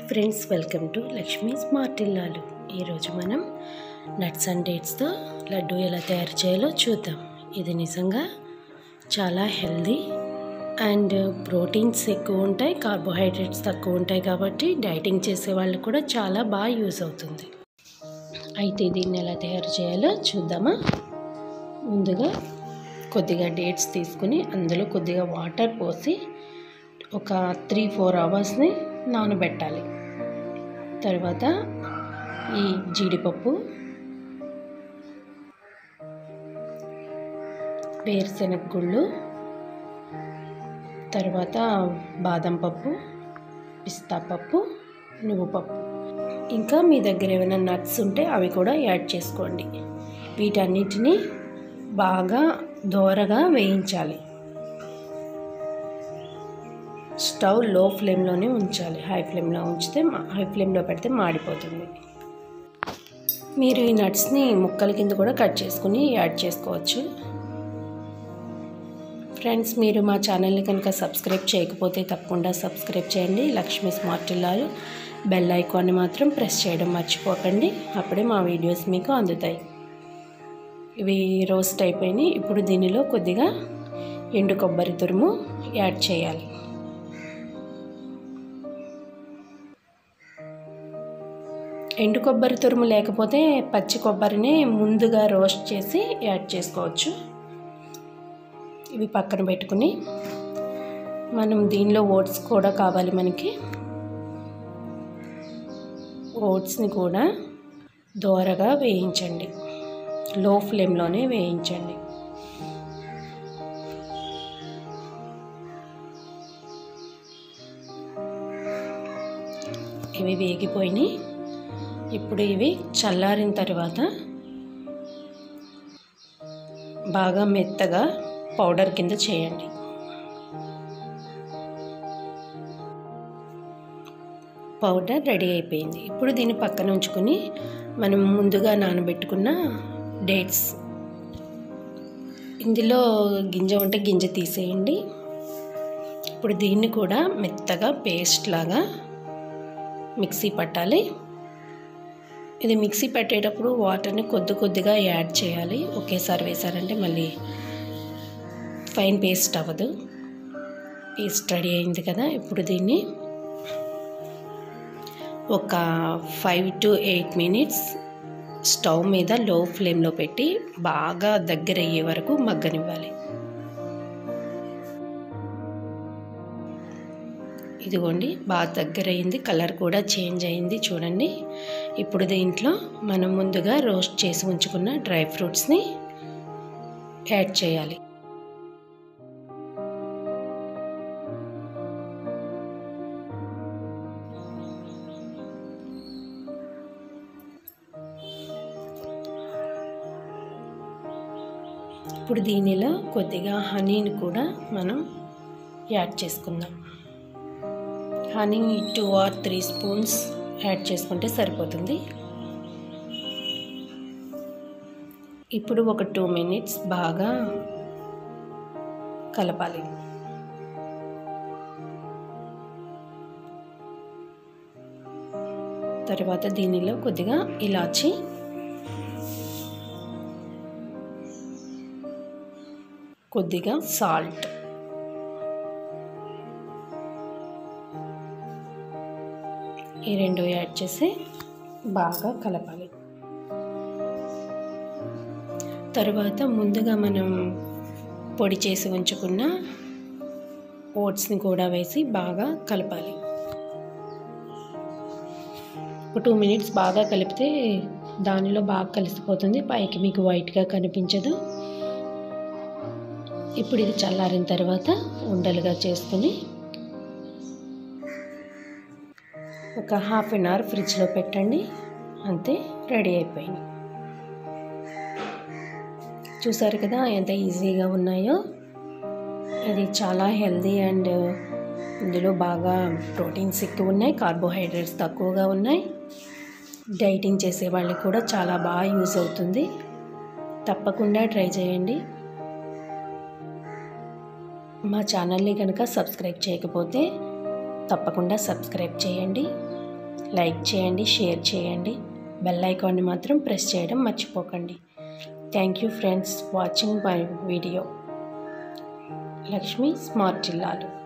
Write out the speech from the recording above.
friends welcome to Lakshmi smart ఇల్లాలు ఈరోజు మనం నట్స్ అండ్ డేట్స్తో లడ్డు ఎలా తయారు చేయాలో చూద్దాం ఇది నిజంగా చాలా హెల్దీ అండ్ ప్రోటీన్స్ ఎక్కువ ఉంటాయి కార్బోహైడ్రేట్స్ తక్కువ ఉంటాయి కాబట్టి డైటింగ్ చేసే వాళ్ళకి కూడా చాలా బాగా యూజ్ అవుతుంది అయితే దీన్ని ఎలా తయారు చేయాలో చూద్దామా ముందుగా కొద్దిగా డేట్స్ తీసుకుని అందులో కొద్దిగా వాటర్ పోసి ఒక త్రీ ఫోర్ అవర్స్ని నానబెట్టాలి తర్వాత ఈ జీడిపప్పు వేరుశెనగ గుళ్ళు తర్వాత బాదం పప్పు పిస్తా పప్పు నువ్వు పప్పు ఇంకా మీ దగ్గర ఏమైనా నట్స్ ఉంటే అవి కూడా యాడ్ చేసుకోండి వీటన్నిటిని బాగా దోరగా వేయించాలి స్టవ్ లో ఫ్లేమ్లోనే ఉంచాలి హై ఫ్లేమ్లో ఉంచితే హై ఫ్లేమ్లో పెడితే మాడిపోతుంది మీరు ఈ నట్స్ని ముక్కల కింద కూడా కట్ చేసుకుని యాడ్ చేసుకోవచ్చు ఫ్రెండ్స్ మీరు మా ఛానల్ని కనుక సబ్స్క్రైబ్ చేయకపోతే తప్పకుండా సబ్స్క్రైబ్ చేయండి లక్ష్మీ స్మార్ట్ ఇల్లాలు బెల్ ఐకాన్ని మాత్రం ప్రెస్ చేయడం మర్చిపోకండి అప్పుడే మా వీడియోస్ మీకు అందుతాయి ఇవి రోస్ట్ అయిపోయినాయి ఇప్పుడు దీనిలో కొద్దిగా ఎండు కొబ్బరి తురుము యాడ్ చేయాలి ఎండు కొబ్బరి తురుము లేకపోతే పచ్చి కొబ్బరిని ముందుగా రోస్ట్ చేసి యాడ్ చేసుకోవచ్చు ఇవి పక్కన పెట్టుకుని మనం దీనిలో ఓట్స్ కూడా కావాలి మనకి ఓట్స్ని కూడా దోరగా వేయించండి లో ఫ్లేమ్లోనే వేయించండి ఇవి వేగిపోయినాయి ఇప్పుడు ఇవి చల్లారిన తర్వాత బాగా మెత్తగా పౌడర్ కింద చేయండి పౌడర్ రెడీ అయిపోయింది ఇప్పుడు దీన్ని పక్కన ఉంచుకొని మనం ముందుగా నానబెట్టుకున్న డేట్స్ ఇందులో గింజ ఉంటే గింజ తీసేయండి ఇప్పుడు దీన్ని కూడా మెత్తగా పేస్ట్ లాగా మిక్సీ పట్టాలి ఇది మిక్సీ పెట్టేటప్పుడు వాటర్ని కొద్ది కొద్దిగా యాడ్ చేయాలి ఒకేసారి వేసారంటే మళ్ళీ ఫైన్ పేస్ట్ అవ్వదు పేస్ట్ రెడీ అయింది కదా ఇప్పుడు దీన్ని ఒక five to eight minutes stove మీద లో ఫ్లేమ్లో పెట్టి బాగా దగ్గర అయ్యే వరకు మగ్గనివ్వాలి ఇదిగోండి బాగా దగ్గర అయింది కలర్ కూడా చేంజ్ అయింది చూడండి ఇప్పుడు దీంట్లో మనం ముందుగా రోస్ట్ చేసి ఉంచుకున్న డ్రై ఫ్రూట్స్ని యాడ్ చేయాలి ఇప్పుడు దీనిలో కొద్దిగా హనీని కూడా మనం యాడ్ చేసుకుందాం honey two or three spoons add చేసుకుంటే సరిపోతుంది ఇప్పుడు ఒక టూ మినిట్స్ బాగా కలపాలి తర్వాత దీనిలో కొద్దిగా ఇలాచి కొద్దిగా సాల్ట్ ఈ రెండు యాడ్ చేసి బాగా కలపాలి తర్వాత ముందుగా మనం పొడి చేసి ఉంచుకున్న ఓట్స్ని కూడా వేసి బాగా కలపాలి ఒక టూ మినిట్స్ బాగా కలిపితే దానిలో బాగా కలిసిపోతుంది పైకి మీకు వైట్గా కనిపించదు ఇప్పుడు ఇది చల్లారిన తర్వాత ఉండలుగా చేసుకుని ఒక హాఫ్ అన్ అవర్ ఫ్రిడ్జ్లో పెట్టండి అంతే రెడీ అయిపోయింది చూసారు కదా ఎంత ఈజీగా ఉన్నాయో ఇది చాలా హెల్దీ అండ్ ఇందులో బాగా ప్రోటీన్స్ ఎక్కువ ఉన్నాయి కార్బోహైడ్రేట్స్ తక్కువగా ఉన్నాయి డైటింగ్ చేసే వాళ్ళకి కూడా చాలా బాగా యూజ్ అవుతుంది తప్పకుండా ట్రై చేయండి మా ఛానల్ని కనుక సబ్స్క్రైబ్ చేయకపోతే తప్పకుండా సబ్స్క్రైబ్ చేయండి లైక్ చేయండి షేర్ చేయండి బెల్ ఐకాన్ని మాత్రం ప్రెస్ చేయడం మర్చిపోకండి thank you friends watching my video Lakshmi smart జిల్లాలు